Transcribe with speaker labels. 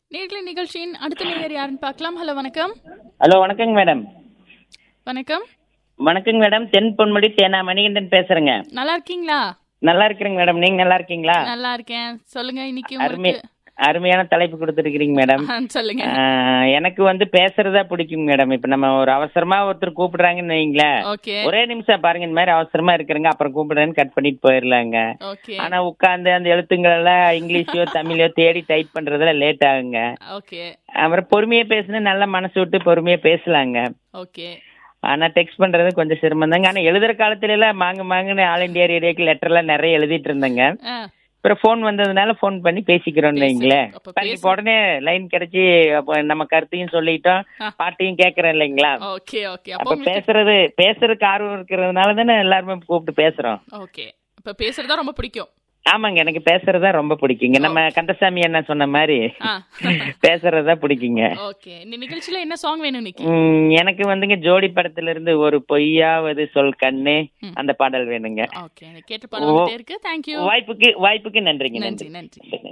Speaker 1: நேர்களை நிகழ்ச்சியின் அடுத்த நேயர் யாருன்னு பார்க்கலாம் ஹலோ வணக்கம்
Speaker 2: ஹலோ வணக்கங்க மேடம்
Speaker 1: வணக்கம்
Speaker 2: வணக்கங்க மேடம் தென் பொன்முடி தேனா மணிகண்டன் பேசுறேங்க
Speaker 1: நல்லா இருக்கீங்களா
Speaker 2: நல்லா இருக்கிறேங்க மேடம் நீங்க நல்லா இருக்கீங்களா
Speaker 1: நல்லா இருக்கேன் சொல்லுங்க இன்னைக்கு
Speaker 2: அருமை
Speaker 1: உங்களுக்கு
Speaker 2: அருமையான தலைப்பு கொடுத்துருக்கீங்க மேடம்
Speaker 1: ஆ, சொல்லுங்க
Speaker 2: ஆஹ், எனக்கு வந்து பேசுறதா பிடிக்கும் மேடம் இப்ப நம்ம ஒரு அவசரமா ஒருத்தர் கூப்பிடுறாங்கன்னு வைங்களேன்
Speaker 1: ஓகே
Speaker 2: ஒரே நிமிஷம் பாருங்க இந்த மாதிரி அவசரமா இருக்கிறேங்க அப்புறம் கூப்பிடுறேன்னு கட் பண்ணிட்டு போயிடலாங்க
Speaker 1: ஓகே
Speaker 2: ஆனா உட்காந்து அந்த எழுத்துங்கள் எல்லாம் இங்கிலீஷோ தமிழோ தேடி டைப் பண்றதுல லேட் ஆகுங்க
Speaker 1: ஓகே
Speaker 2: அப்புறம் பொறுமையா பேசுனா நல்லா மனசு விட்டு பொறுமையா பேசலாங்க
Speaker 1: ஓகே
Speaker 2: ஆனா டெக்ஸ்ட் பண்றது கொஞ்சம் சிரமம் தாங்க ஆனா எழுதுற காலத்துல எல்லாம் மாங்கு மாங்குன்னு ஆல் இண்டியா ரேடியோக்கு லெட்டர் எல்லாம் நிறைய எழுதிட்டு இருந்தேங்க
Speaker 1: ஆ
Speaker 2: அப்புறம் ஃபோன் வந்ததுனால ஃபோன் பண்ணி பேசிக்கிறோம்னு வைங்களேன்
Speaker 1: அப்ப
Speaker 2: பாருங்க, இப்ப உடனே லைன் கிடைச்சி அப்ப நம்ம கருத்தையும் சொல்லிட்டோம்
Speaker 1: ஆ.
Speaker 2: பாட்டையும் கேட்கறோம் இல்லைங்களா
Speaker 1: ஓகே ஓகே
Speaker 2: அப்ப
Speaker 1: அப்போ உங்களுக்கு
Speaker 2: பேசுறது பேசுறதுக்கு ஆர்வம் இருக்கிறதுனால தானே எல்லாருமே கூப்பிட்டு பேசுறோம்
Speaker 1: ஓகே இப்ப பேசுறதா ரொம்ப பிடிக்கும்
Speaker 2: ஆமாங்க எனக்கு பேசுறதா ரொம்ப பிடிக்குங்க நம்ம கந்தசாமி என்ன சொன்ன மாதிரி
Speaker 1: ஆ
Speaker 2: பேசுறதா பிடிக்குங்க
Speaker 1: ஓகே இந்த நிகழ்ச்சியில என்ன சாங் வேணும் இன்னைக்கு
Speaker 2: ம், எனக்கு வந்துங்க ஜோடி படத்துல இருந்து ஒரு பொய்யாவது சொல் கண்ணு
Speaker 1: ம்.
Speaker 2: அந்த பாடல் வேணுங்க
Speaker 1: ஓகே கேட்டு பாடம் வந்துட்டே இருக்கு தேங்க்யூ
Speaker 2: வாய்ப்புக்கு வாய்ப்புக்கு நன்றிங்க
Speaker 1: நன்றி
Speaker 2: நன்றி
Speaker 1: நன்றி